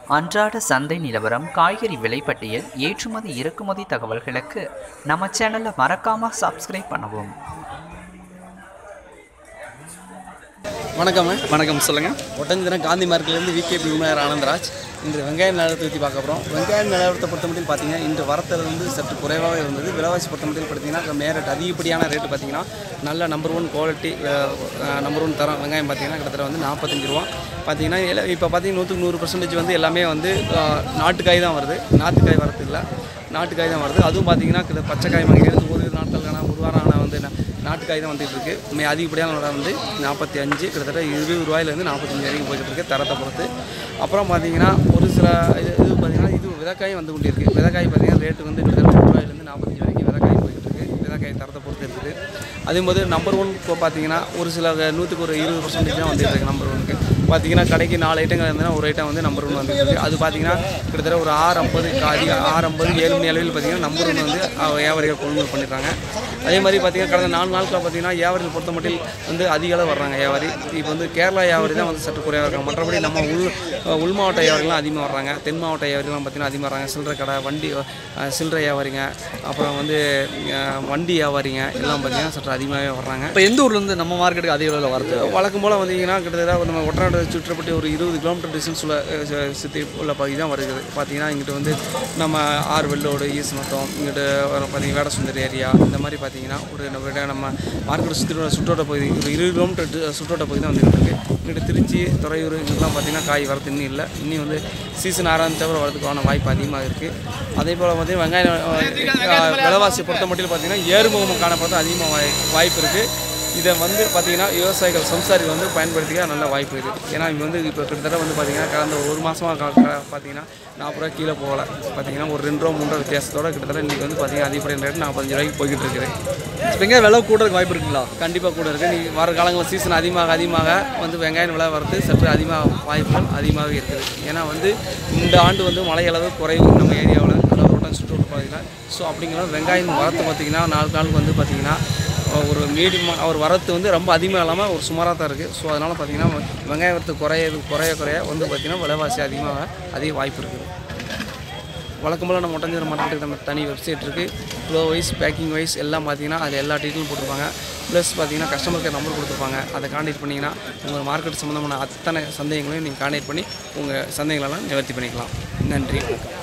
அன்றாட சந்தை நிலவரம் காய்கறி விலைப்பட்டியல் ஏற்றுமதி இறக்குமதி தகவல்களுக்கு நம்ம சேனலை மறக்காம சப்ஸ்கிரைப் பண்ணவும் வணக்கம் வணக்கம் சொல்லுங்கள் ஒட்டஞ்சத்திரம் காந்தி மார்க்கெட்லேருந்து விகேபி விமலர் ஆனந்தராஜ் இன்று வெங்காய நிலவரத்தை பற்றி பார்க்க போகிறோம் வெங்காய நிலவரத்தை பொறுத்த மட்டும் பார்த்தீங்கன்னா இன்று வரத்தில் வந்து சற்று குறைவாக இருந்தது விலைவாசி பொறுத்த மட்டும் பார்த்தீங்கன்னா மேரட் அதிகப்படியான ரேட்டு பார்த்தீங்கன்னா நல்ல number one quality number one தரம் வெங்காயம் பார்த்தீங்கன்னா கிட்டத்தட்ட வந்து நாற்பத்தஞ்சு ரூபா பார்த்தீங்கன்னா எல்லா- இப்போ பார்த்தீங்கன்னா நூற்றுக்கு நூறு பர்சன்டேஜ் வந்து எல்லாமே வந்து அஹ், நாட்டுக்காய் தான் வருது நாட்டுக்காய் வரது இல்லை நாட்டுக்காய் தான் வருது அதுவும் பார்த்தீங்கன்னா கிட்ட பச்சைக்காய் வாங்கிக்கிறது ஒரு நாட்களுக்கான ஒரு வாரம் ஆனால் வந்து நா- நாட்டுக்காய் தான் வந்துட்டு இருக்கு மே அதிகப்படியான விலை வந்து நாற்பத்தி அஞ்சு கிட்டத்தட்ட இருபது ரூபாயிலேருந்து நாற்பத்தஞ்சு வரைக்கும் போயிட்டு இருக்கு தரத்தை பொறுத்து அப்புறம் பார்த்தீங்கன்னா ஒரு சில இது இது பார்த்தீங்கன்னா இது விதக்காய் வந்து கொண்டு இருக்குது விதக்காய் பார்த்தீங்கன்னா ரேட்டு வந்து கிட்டத்தட்ட முப்பது ரூபாயிலேருந்து நாற்பத்தஞ்சு வரைக்கும் விதக்காய் போயிட்டு இருக்கு விதக்காய் தரத்தை பொறுத்து இருக்குது அதேபோது நம்பர் ஒன் இப்போ பார்த்தீங்கன்னா ஒரு சில நூற்றுக்கு ஒரு இருபது பர்சன்டேஜ் தான் வந்துட்டு இருக்கு நம்பர் ஒனுக்கு பார்த்தீங்கன்னா கடைக்கு நாலு ஐட்டங்கள் இருந்ததுன்னா ஒரு ஐட்டம் வந்து நம்பர் ஒன் வந்துட்டு இருக்கு அது பார்த்தீங்கன்னா கிட்டத்தட்ட ஒரு ஆறு ஐம்பது அதிக ஆறு ஐம்பது ஏழு மணி அளவில் பார்த்தீங்கன்னா நம்பர் ஒன் வந்து அஹ், வியாபாரிகள் கொள்முதல் பண்ணிடுறாங்க அதே மாதிரி பார்த்தீங்கன்னா கடந்த நாலு நாட்களில் பார்த்தீங்கன்னா வியாபாரிகள் பொறுத்த மட்டும் வந்து அதிக அளவு வர்றாங்க வியாபாரி இப்போ வந்து கேரளா வியாபாரி தான் வந்து சற்று குறைவாக இருக்காங்க மற்றபடி நம்ம உள் அஹ், உள் மாவட்ட வியாபாரிகள்லாம் அதிகமாக வர்றாங்க தென் மாவட்ட வியாபாரிகள்லாம் பார்த்தீங்கன்னா அதிகமாக வர்றாங்க சில்லறை கடை வண்டி அஹ், சில்லறை வியாபாரிங்க அப்புறம் வந்து அஹ், வண்டி வியாபாரிங்க எல்லாம் பார்த்தீங்கன்னா சற்று அதிகமாகவே வர்றாங்க இப்போ எந்த ஊர்லேருந்து நம்ம மார்க்கெட்டுக்கு அதிக அளவில் வருது வழக்கம் போல் வந்தீங்கன்னா கிட்டத்தட்ட நம்ம ஒற்றாண்டு சுற்றப்பட்டு ஒரு இருபது கிலோமீட்டர் டிஸ்டன்ஸ் உள்ள அஹ், சுற்றி உள்ள பகுதி தான் வருகிறது பார்த்தீங்கன்னா இங்கிட்டு வந்து நம்ம ஆறு வெள்ளோடு ஈஸ்மத்தம் இங்கிட்டு வர பார்த்தீங்கன்னா வேடசுந்தரி ஏரியா இந்த மாதிரி பார்த்தீங்கன்னா ஒரு நம்ம விட- நம்ம மார்க்கெட் சுற்றி உள்ள சுற்றோட்ட பகுதி ஒரு இருபது கிலோமீட்டர் டி- சுற்றோட்ட பகுதி தான் வந்துட்டு இருக்கு இங்கிட்டு திருச்சி துறையூர் இங்கெல்லாம் பார்த்தீங்கன்னா காய் வரது இன்னும் இல்லை இன்னும் வந்து சீசன் ஆரம்பித்த அப்புறம் வரதுக்கான வாய்ப்பு அதிகமாக இருக்குது அதே போல் பார்த்தீங்கன்னா வெங்காயம் அஹ், விலைவாசி பொறுத்த மட்டும் பார்த்தீங்கன்னா ஏறுமுகம் காணப்படுறது அதிகமாக வாய் வாய்ப்பு இருக்குது இதை வந்து பார்த்தீங்கன்னா விவசாயிகள் சம்சாரிகள் வந்து பயன்படுத்திக்க நல்ல வாய்ப்பு இருக்குது ஏன்னா இங்கே வந்து இப்போ கிட்டத்தட்ட வந்து பார்த்தீங்கன்னா கடந்த ஒரு மாதமாக பார்த்தீங்கன்னா நாற்பது ரூபா கீழே போகல பார்த்தீங்கன்னா ஒரு ரெண்டு ரூபா மூணு ரூபா வித்தியாசத்தோட கிட்டத்தட்ட இன்றைக்கி வந்து பார்த்தீங்கன்னா அதிகப்படியான ரேட் நாற்பத்தஞ்சு ரூபாய்க்கு போய்கிட்டு இருக்குது இப்போ எங்கே விலை கூடுறதுக்கு வாய்ப்பு இருக்குங்களா கண்டிப்பாக கூட இருக்குது நீ வர காலங்களில் சீசன் அதிகமாக அதிகமாக வந்து வெங்காயம் விலை வரது சற்று அதிகமாக வாய்ப்புகள் அதிகமாகவே இருக்குது ஏன்னா வந்து இந்த ஆண்டு வந்து மழை அளவு குறைவு நம்ம ஏரியாவில் அதாவது சுற்றுலா பார்த்தீங்கன்னா ஸோ அப்படிங்கிற வெங்காயம் வரத்து பார்த்தீங்கன்னா நாலு நாளுக்கு வந்து பார்த்தீங்கன்னா ஒரு மீடியமாக ஒரு வரத்து வந்து ரொம்ப அதிகமாக இல்லாமல் ஒரு சுமாராக தான் இருக்குது ஸோ அதனால் பார்த்தீங்கன்னா வெங்காய வரத்து குறைய குறைய குறைய வந்து பார்த்திங்கன்னா விலைவாசி அதிகமாக அதிக வாய்ப்பு இருக்குது வழக்கம் போல் நம்ம ஒட்டஞ்சர் மார்க்கெட்டுக்கு நம்ம தனி வெப்சைட் இருக்குது ஃப்ளோ வைஸ் பேக்கிங் வைஸ் எல்லாம் பார்த்தீங்கன்னா அதில் எல்லா டீட்டெயிலும் போட்டிருப்பாங்க ப்ளஸ் பார்த்தீங்கன்னா கஸ்டமர் கேர் நம்பர் கொடுத்துருப்பாங்க அதை கான்டாக்ட் பண்ணிங்கன்னா உங்கள் மார்க்கெட் சம்மந்தமான அத்தனை சந்தேகங்களையும் நீங்கள் கான்டாக்ட் பண்ணி உங்கள் சந்தேகங்களெல்லாம் நிவர்த்தி பண்ணிக்கலாம் நன்றி வணக்கம்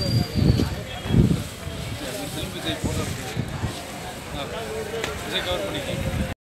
விஜய் கவர்